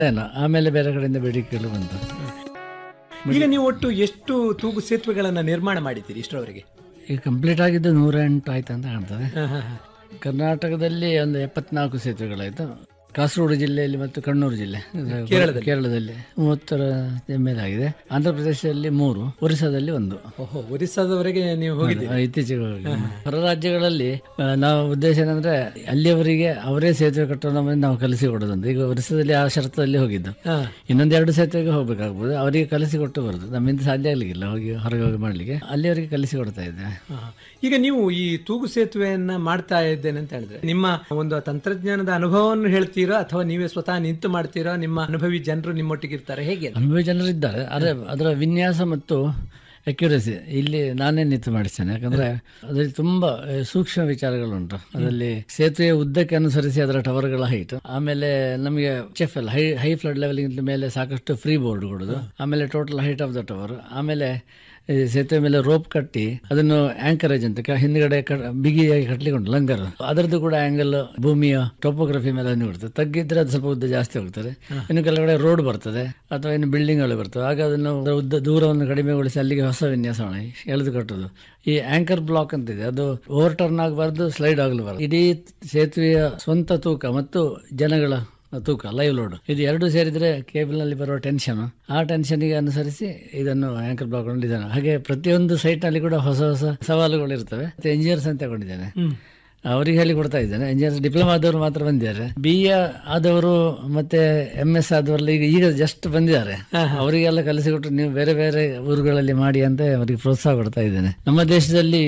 ಏನೋ ಆಮೇಲೆ ಬೇರೆ ಕಡೆಯಿಂದ ಬೇಡಿಕೆಗಳು ಬಂತು ಈಗ ನೀವು ಒಟ್ಟು ಎಷ್ಟು ತೂಗು ಸೇತುವೆಗಳನ್ನ ನಿರ್ಮಾಣ ಮಾಡಿದ್ದೀರಿ ಇಷ್ಟರವರೆಗೆ ಈಗ ಕಂಪ್ಲೀಟ್ ಆಗಿದ್ದು ನೂರ ಎಂಟು ಆಯ್ತು ಅಂತ ಕಾಣ್ತದೆ ಕರ್ನಾಟಕದಲ್ಲಿ ಒಂದು ಎಪ್ಪತ್ನಾಲ್ಕು ಸೇತುವೆಗಳಾಯಿತು ಕಾಸರಗೋಡು ಜಿಲ್ಲೆಯಲ್ಲಿ ಮತ್ತು ಕಣ್ಣೂರು ಜಿಲ್ಲೆ ಕೇರಳದಲ್ಲಿ. ಕೇರಳದಲ್ಲಿ ಮೂವತ್ತರ ಮೇಲೆ ಆಗಿದೆ ಆಂಧ್ರ ಪ್ರದೇಶದಲ್ಲಿ ಮೂರು ಒರಿಸ್ಸಾದಲ್ಲಿ ಒಂದು ಓಹೋ ಒರಿಸ್ಸಾದವರೆಗೆ ನೀವು ಹೋಗಿದ್ದೀರಿ ಆ, ಇತ್ತೀಚೆಗೆ ಹೋಗಿ. ಹೊರ ರಾಜ್ಯಗಳಲ್ಲಿ ಆ, ನಾವು ಉದ್ದೇಶ ಏನಂದ್ರೆ ಅಲ್ಲಿಯವರಿಗೆ ಅವರೇ ಸೇತುವೆ ಕಟ್ಟೋಣ ನಾವು ಕಲಿಸಿ ಕೊಡೋದಂತ ಈಗ ಒರಿಸ್ಸಾದಲ್ಲಿ ಆ ಶರತ್ತಲ್ಲಿ ಹೋಗಿದ್ದು ಹಾ. ಇನ್ನೊಂದೆರಡು ಸೇತುವೆಗೆ ಹೋಗ್ಬೇಕಾಗ್ಬೋದು ಅವರಿಗೆ ಕಲಿಸಿ ಕೊಟ್ಟು ಬರುದು ನಮ್ಮಿಂದ ಸಾಧ್ಯ ಆಗ್ಲಿಕ್ಕಿಲ್ಲ ಹೋಗಿ ಹೊರಗೆ ಹೋಗಿ ಮಾಡ್ಲಿಕ್ಕೆ ಅಲ್ಲಿಯವರಿಗೆ ಕಲಿಸಿ ಕೊಡ್ತಾ ಇದ್ದೆ ಹಾ. ಈಗ ನೀವು ಈ ತೂಗು ಸೇತುವೆಯನ್ನ ಮಾಡ್ತಾ ಇದ್ದೇನೆ ಅಂತ ಹೇಳಿದ್ರೆ ನಿಮ್ಮ ಒಂದು ತಂತ್ರಜ್ಞಾನದ ಅನುಭವವನ್ನು ಹೇಳ್ತೀರಾ ಅಥವಾ ನೀವೇ ಸ್ವತಃ ನಿಂತು ಮಾಡ್ತೀರಾ ನಿಮ್ಮ ಅನುಭವಿ ಜನರು ನಿಮ್ಮೊಟ್ಟಿಗೆ ಇರ್ತಾರೆ ಹೇಗೆ ಅಂತ? ಅನುಭವಿ ಜನರಿದ್ದಾರೆ ಆದರೆ ಅದರ ವಿನ್ಯಾಸ ಮತ್ತು ಅಕ್ಯುರಸಿ ಇಲ್ಲಿ ನಾನೇ ನಿಂತು ಮಾಡಿಸ್ತೇನೆ ಯಾಕಂದ್ರೆ ಅದರಲ್ಲಿ ತುಂಬಾ ಆ, ಸೂಕ್ಷ್ಮ ವಿಚಾರಗಳುಂಟು ಅದರಲ್ಲಿ ಸೇತುವೆಯ ಉದ್ದಕ್ಕೆ ಅನುಸರಿಸಿ ಅದರ ಟವರ್ಗಳ ಹೈಟ್ ಆಮೇಲೆ ನಮಗೆ ಚೆಫ್ ಎಲ್ಲ ಹೈ ಹೈ ಫ್ಲಡ್ ಲೆವೆಲ್ ಮೇಲೆ ಸಾಕಷ್ಟು ಫ್ರೀ ಬೋರ್ಡ್ ಕೊಡೋದು ಆಮೇಲೆ total height of the tower ಆಮೇಲೆ ಈ ಸೇತುವೆ ಮೇಲೆ ರೋಪ್ ಕಟ್ಟಿ ಅದನ್ನು ಆಂಕರೇಜ್ ಅಂತ ಕ- ಹಿಂದ್ಗಡೆ ಕ- ಬಿಗಿಯಾಗಿ ಕಟ್ಲಿಕ್ಕೆ ಉಂಟು ಲಂಗರ್ ಅದರದ್ದು ಕೂಡ ಆಂಗಲ್ ಭೂಮಿಯ ಟೋಪೋಗ್ರಫಿ ಮೇಲೆ ಅನ್ನು ಬಿಡ್ತದೆ ತಗ್ಗಿದ್ರೆ ಅದು ಸ್ವಲ್ಪ ಉದ್ದ ಜಾಸ್ತಿ ಹೋಗ್ತದೆ ಇನ್ನು ಕೆಲಗಡೆ ರೋಡ್ ಬರ್ತದೆ ಅಥವಾ ಇನ್ನು ಬಿಲ್ಡಿಂಗ್ಗಳು ಬರ್ತವೆ ಆಗ ಅದನ್ನು ಅದರ ಉದ್ದ ದೂರವನ್ನು ಕಡಿಮೆಗೊಳಿಸಿ ಅಲ್ಲಿಗೆ ಹೊಸ ವಿನ್ಯಾಸ ಮಾಡಿ ಎಳೆದು ಕಟ್ಟೋದು ಈ ಆಂಕರ್ ಬ್ಲಾಕ್ ಅಂತಿದೆ ಅದು ಓವರ್ ಟರ್ನ್ ಆಗಬಾರ್ದು ಸ್ಲೈಡ್ ಆಗಲಬಾರ್ದು ಇಡೀ ಸೇತುವೆಯ ಸ್ವಂತ ತೂಕ ಮತ್ತು ಜನಗಳ ತೂಕ ಲೈವ್ ಲೋಡ್ ಇದು ಎರಡು ಸೇರಿದ್ರೆ ಕೇಬಲ್ ನಲ್ಲಿ ಬರುವ ಟೆನ್ಷನ್ ಆ ಟೆನ್ಷನ್ಗೆ ಅನುಸರಿಸಿ ಇದನ್ನು ಆಂಕರ್ ಬ್ಲಾಕ್ ಕೊಂಡಿದ್ದಾನೆ ಹಾಗೆ ಪ್ರತಿಯೊಂದು ಸೈಟ್ ನಲ್ಲಿ ಕೂಡ ಹೊಸ ಹೊಸ ಸವಾಲುಗಳು ಇರ್ತವೆ ಮತ್ತೆ ಎಂಜಿನಿಯರ್ಸ್ ಅಂತ ತಗೊಂಡಿದ್ದೇನೆ ಅವರಿಗೆ ಹೇಳಿ ಕೊಡ್ತಾ ಇದ್ದೇನೆ ಇಂಜಿನಿಯರ್ಸ್ ಡಿಪ್ಲೊಮಾ ಆದವರು ಮಾತ್ರ ಬಂದಿದ್ದಾರೆ ಬಿ ಎ ಆದವರು ಮತ್ತೆ ಎಂ ಎಸ್ ಆದವರೆಲ್ಲ ಈಗ ಈಗ ಜಸ್ಟ್ ಬಂದಿದ್ದಾರೆ ಅವರಿಗೆಲ್ಲ ಕಲಿಸಿಕೊಟ್ಟು ನೀವು ಬೇರೆ ಬೇರೆ ಊರುಗಳಲ್ಲಿ ಮಾಡಿ ಅಂತ ಅವರಿಗೆ ಪ್ರೋತ್ಸಾಹ ಕೊಡ್ತಾ ಇದ್ದೇನೆ ನಮ್ಮ ದೇಶದಲ್ಲಿ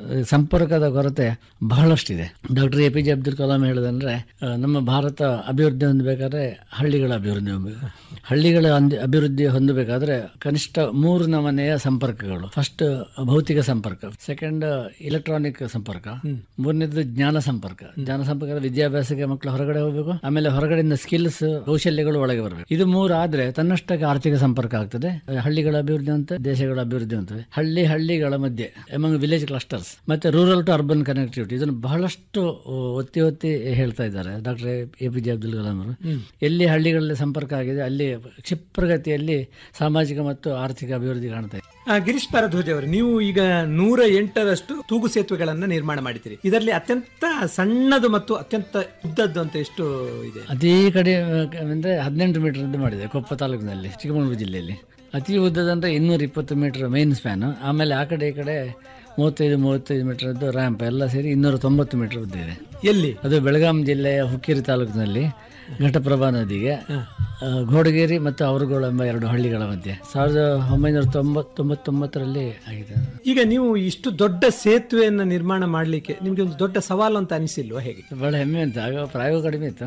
ಸಂಪರ್ಕದ ಕೊರತೆ ಬಹಳಷ್ಟಿದೆ doctor A P J Abdul Kalam ಹೇಳೋದಂದ್ರೆ ಆ, ನಮ್ಮ ಭಾರತ ಅಭಿವೃದ್ಧಿ ಹೊಂದಬೇಕಾದ್ರೆ ಹಳ್ಳಿಗಳ ಅಭಿವೃದ್ಧಿ ಹೊಂದಬೇಕು ಹಳ್ಳಿಗಳ ಅಂದ್- ಅಭಿವೃದ್ಧಿ ಹೊಂದಬೇಕಾದ್ರೆ ಕನಿಷ್ಠ ಮೂರು ನಮನೆಯ ಸಂಪರ್ಕಗಳು ಫಸ್ಟ್ ಭೌತಿಕ ಸಂಪರ್ಕ ಸೆಕೆಂಡ್ ಇಲೆಕ್ಟ್ರಾನಿಕ್ ಸಂಪರ್ಕ ಮೂರನೇದು ಜ್ಞಾನ ಸಂಪರ್ಕ ಜ್ಞಾನ ಸಂಪರ್ಕ ವಿದ್ಯಾಭ್ಯಾಸಕ್ಕೆ ಮಕ್ಕಳು ಹೊರಗಡೆ ಹೋಗ್ಬೇಕು ಆಮೇಲೆ ಹೊರಗಡೆಯಿಂದ ಸ್ಕಿಲ್ಸ್ ಕೌಶಲ್ಯಗಳು ಒಳಗೆ ಬರಬೇಕು ಇದು ಮೂರು ಆದ್ರೆ ತನ್ನಷ್ಟಕ್ಕೆ ಆರ್ಥಿಕ ಸಂಪರ್ಕ ಆಗ್ತದೆ ಹಳ್ಳಿಗಳ ಅಭಿವೃದ್ಧಿ ಅಂತ ದೇಶಗಳ ಅಭಿವೃದ್ಧಿ ಅಂತವೆ ಹಳ್ಳಿ ಹಳ್ಳಿಗಳ ಮಧ್ಯೆ ಎಮಂಗ್ ವಿಲೇಜ್ ಕ್ಲಸ್ಟರ್ಸ್ ಮತ್ತೆ ರೂರಲ್ ಟು ಅರ್ಬನ್ ಕನೆಕ್ಟಿವಿಟಿ ಇದನ್ನು ಬಹಳಷ್ಟು ಒತ್ತಿ ಒತ್ತಿ ಹೇಳ್ತಾ ಇದ್ದಾರೆ doctor A P J Abdul Kalam ಅವರು ಎಲ್ಲಿ ಹಳ್ಳಿಗಳಲ್ಲಿ ಸಂಪರ್ಕ ಆಗಿದೆ ಅಲ್ಲಿ ಕ್ಷಿಪ್ರಗತಿಯಲ್ಲಿ ಸಾಮಾಜಿಕ ಮತ್ತು ಆರ್ಥಿಕ ಅಭಿವೃದ್ಧಿ ಕಾಣ್ತಾ ಇದೆ ಆ, ಗಿರೀಶ್ ಭಾರದ್ವಾಜ್ ಅವರು ನೀವು ಈಗ ನೂರ ಎಂಟರಷ್ಟು ತೂಗು ಸೇತುವೆಗಳನ್ನ ನಿರ್ಮಾಣ ಮಾಡಿದ್ದೀರಿ ಇದರಲ್ಲಿ ಅತ್ಯಂತ ಸಣ್ಣದು ಮತ್ತು ಅತ್ಯಂತ ಉದ್ದದ್ದು ಅಂತ ಎಷ್ಟು ಇದೆ ಅತಿ ಕಡಿಮೆ ಅಂದ್ರೆ ಹದಿನೆಂಟು ಮೀಟರ್ ಮಾಡಿದೆ ಕೊಪ್ಪ ತಾಲೂಕಿನಲ್ಲಿ ಚಿಕ್ಕಮಗಳೂರು ಜಿಲ್ಲೆಯಲ್ಲಿ ಅತಿ ಉದ್ದದಂದ್ರೆ ಇನ್ನೂರ ಇಪ್ಪತ್ತು ಮೀಟರ್ ಮೈನ್ ಸ್ಪ್ಯಾನ್ ಆಮೇಲೆ ಆ ಕಡೆ ಈ ಕಡೆ ಮೂವತ್ತೈದು ಮೂವತ್ತೈದು ಮೀಟರ್ದು ರ್ಯಾಂಪ್ ಎಲ್ಲ ಸೇರಿ ಇನ್ನೂರ ತೊಂಬತ್ತು ಮೀಟರ್ ಉದ್ದ ಇದೆ ಎಲ್ಲಿ ಅದು ಬೆಳಗಾಂ ಜಿಲ್ಲೆಯ ಹುಕ್ಕೇರಿ ತಾಲೂಕಿನಲ್ಲಿ ಘಟಪ್ರಭಾ ನದಿಗೆ ಆ, ಘೋಡಗೇರಿ ಮತ್ತು ಅವರುಗೋಳ ಎಂಬ ಎರಡು ಹಳ್ಳಿಗಳ ಮಧ್ಯೆ ಸಾವಿರದ ಒಂಬೈನೂರ ತೊಂಬತ್ ತೊಂಬತ್ತೊಂಬತ್ತರಲ್ಲಿ ಆಗಿದೆ ಈಗ ನೀವು ಇಷ್ಟು ದೊಡ್ಡ ಸೇತುವೆಯನ್ನ ನಿರ್ಮಾಣ ಮಾಡ್ಲಿಕ್ಕೆ ನಿಮ್ಗೆ ಒಂದು ದೊಡ್ಡ ಸವಾಲು ಅಂತ ಅನಿಸಿಲ್ವಾ ಹೇಗೆ ಬಹಳ ಹೆಮ್ಮೆ ಅಂತ ಆಗ ಪ್ರಾಯೋಗ ಕಡಿಮೆ ಇತ್ತು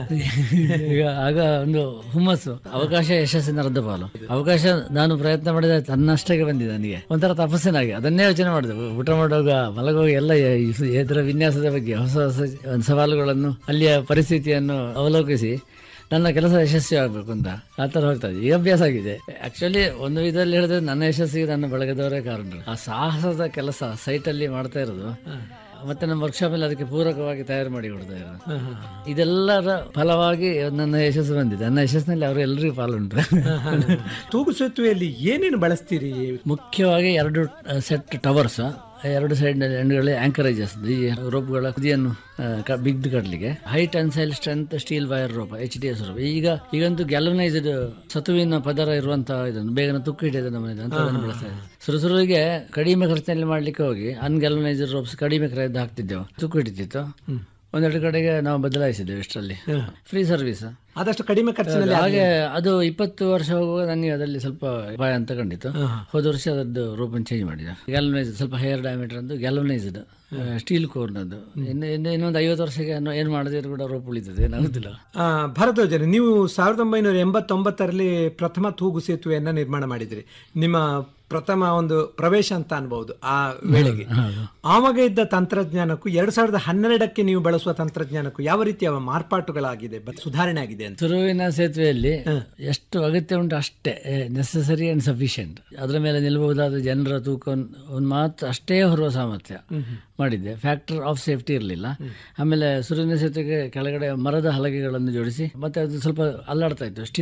ಈಗ ಆಗ ಒಂದು ಹುಮ್ಮಸ್ಸು ಅವಕಾಶ ಯಶಸ್ಸಿನ ರದ್ದು ಪಾಲು ಅವಕಾಶ ನಾನು ಪ್ರಯತ್ನ ಮಾಡಿದ ತನ್ನಷ್ಟಕ್ಕೆ ಬಂದಿದೆ ನನಗೆ ಒಂಥರ ತಪಸ್ಸಿನಾಗಿ ಅದನ್ನೇ ಯೋಚನೆ ಮಾಡಿದೆ ಊಟ ಮಾಡುವಾಗ ಮಲಗುವಾಗ ಎಲ್ಲ ಈ- ಇದರ ವಿನ್ಯಾಸದ ಬಗ್ಗೆ ಹೊಸ ಹೊಸ ಸವಾಲುಗಳನ್ನು ಅಲ್ಲಿಯ ಪರಿಸ್ಥಿತಿಯನ್ನು ಅವಲೋಕಿಸಿ ನನ್ನ ಕೆಲಸ ಯಶಸ್ವಿ ಆಗಬೇಕು ಅಂತ ಆ ಥರ ಹೋಗ್ತಾ ಇದೆ ಈಗ ಅಭ್ಯಾಸ ಆಗಿದೆ ಆಕ್ಚುಲಿ ಒಂದು ವಿಧದಲ್ಲಿ ಹೇಳಿದ್ರೆ ನನ್ನ ಯಶಸ್ಸಿಗೆ ನನ್ನ ಬಳಗದವರೇ ಕಾರಣ ಆ ಸಾಹಸದ ಕೆಲಸ ಸೈಟಲ್ಲಿ ಮಾಡ್ತಾ ಇರೋದು ಮತ್ತೆ ನಮ್ಮ ವರ್ಕ್ಶಾಪ್ ಅಲ್ಲಿ ಅದಕ್ಕೆ ಪೂರಕವಾಗಿ ತಯಾರು ಮಾಡಿ ಕೊಡ್ತಾ ಇರೋದು ಇದೆಲ್ಲರ ಫಲವಾಗಿ ನನ್ನ ಯಶಸ್ಸು ಬಂದಿದೆ ನನ್ನ ಯಶಸ್ಸಿನಲ್ಲಿ ಅವರು ಎಲ್ಲರಿಗೂ ಪಾಲುಂಟು ತೂಗು ಸೇತುವೆಯಲ್ಲಿ ಏನೇನು ಬಳಸ್ತೀರಿ ಮುಖ್ಯವಾಗಿ ಎರಡು ಸೆಟ್ ಟವರ್ಸ್ ಎರಡು ಸೈಡ್ ಎಂಡ್ಗಳಲ್ಲಿ ಆಂಕರೇಜಸ್ ಈ ರೋಪ್ಗಳ ಕುದಿಯನ್ನು ಬಿಗ್ದು ಕಟ್ಟಲಿಕ್ಕೆ high tensile strength steel wire rope H D S rope ಈಗ ಈಗಂತೂ ಗ್ಯಾಲನೈಸ್ಡ್ ಸತುವಿನ ಪದರ ಇರುವಂತಹ ಇದನ್ನು ಬೇಗನೆ ತುಕ್ಕು ಹಿಡಿಯೋದು ನಮ್ಮ ಇದು ಅಂತದನ್ನು ಬಳಸ್ತಾ ಇದ್ದೀವಿ ಸುರುಸುರುವಿಗೆ ಕಡಿಮೆ ಖರ್ಚಿನಲ್ಲಿ ಮಾಡ್ಲಿಕ್ಕೆ ಹೋಗಿ ಅನ್ಗ್ಯಾಲನೈಸ್ಡ್ ರೋಪ್ಸ್ ಕಡಿಮೆ ಕ್ರಯದ ಹಾಕ್ತಿದ್ದೆವು ತುಕ್ಕು ಹಿಡಿತಿತ್ತು ಒಂದೆರಡು ಕಡೆಗೆ ನಾವು ಬದಲಾಯಿಸಿದ್ದೇವೆ ಇಷ್ಟರಲ್ಲಿ ಫ್ರೀ ಸರ್ವಿಸ್ ಆದಷ್ಟು ಕಡಿಮೆ ಖರ್ಚಿನಲ್ಲಿ ಹಾಗೆ ಅದು ಇಪ್ಪತ್ತು ವರ್ಷ ಹೋಗುವಾಗ ನನಗೆ ಅದರಲ್ಲಿ ಸ್ವಲ್ಪ ಭಯ ಅಂತ ಕಂಡಿತ್ತು ಹೋದ ವರ್ಷ ಅದರದ್ದು ರೂಪನ್ನು ಚೇಂಜ್ ಮಾಡಿದೆ ಗ್ಯಾಲ್ವನೈಸ್ ಸ್ವಲ್ಪ ಹೇರ್ ಡಯಾಮೀಟರ್ ಅಂತ ಗ್ಯಾಲ್ವನೈಸ್ಡ್ ಸ್ಟೀಲ್ ಕೋರ್ನದ್ದು ಇನ್ನು ಇನ್ನು ಇನ್ನೊಂದು ಐವತ್ತು ವರ್ಷಕ್ಕೆ ಏನು- ಏನು ಮಾಡಿದ್ರೆ ಕೂಡ ರೋಪ್ ಉಳಿತದೆ ಏನಾಗುದಿಲ್ಲ ಆ, ಭಾರದ್ವಾಜರು ನೀವು ಸಾವಿರದ ಒಂಬೈನೂರ ಎಂಬತ್ತೊಂಬತ್ತರಲ್ಲಿ ಪ್ರಥಮ ತೂಗು ಸೇತುವೆಯನ್ನ ನಿರ್ಮಾಣ ಮಾಡಿದ್ರಿ ನಿಮ್ಮ ಪ್ರಥಮ ಒಂದು ಪ್ರವೇಶ ಅಂತ ಅನ್ಬಹುದು ಆ ವೇಳೆಗೆ ಆವಾಗ ಇದ್ದ ತಂತ್ರಜ್ಞಾನಕ್ಕೂ ಎರಡ್ ಸಾವಿರದ ಹನ್ನೆರಡಕ್ಕೆ ನೀವು ಬಳಸುವ ತಂತ್ರಜ್ಞಾನಕ್ಕೂ ಯಾವ ರೀತಿಯ ಮಾರ್ಪಾಟುಗಳಾಗಿದೆ ಬ- ಸುಧಾರಣೆ ಆಗಿದೆ ಅಂತ ಸುರುವಿನ ಸೇತುವೆಯಲ್ಲಿ ಎಷ್ಟು ಅಗತ್ಯ ಉಂಟು ಅಷ್ಟೇ ನೆಸಸರಿ ಅಂಡ್ ಸಫಿಷಿಯಂಟ್ ಅದರ ಮೇಲೆ ನಿಲ್ಲಬಹುದಾದ ಜನರ ತೂಕ ಒಂದು ಮಾತ್ರ ಅಷ್ಟೇ ಹೊರುವ ಸಾಮರ್ಥ್ಯ ಮಾಡಿದ್ದೆ ಫ್ಯಾಕ್ಟರ್ ಆಫ್ ಸೇಫ್ಟಿ ಇರಲಿಲ್ಲ ಆಮೇಲೆ ಸುರುವಿನ ಸೇತುವೆಗೆ ಕೆಳಗಡೆ ಮರದ ಹಲಗೆಗಳನ್ನು ಜೋಡಿಸಿ ಮತ್ತೆ ಅದು ಸ್ವಲ್ಪ ಅಲ್ಲಾಡ್ತಾ ಇತ್ತು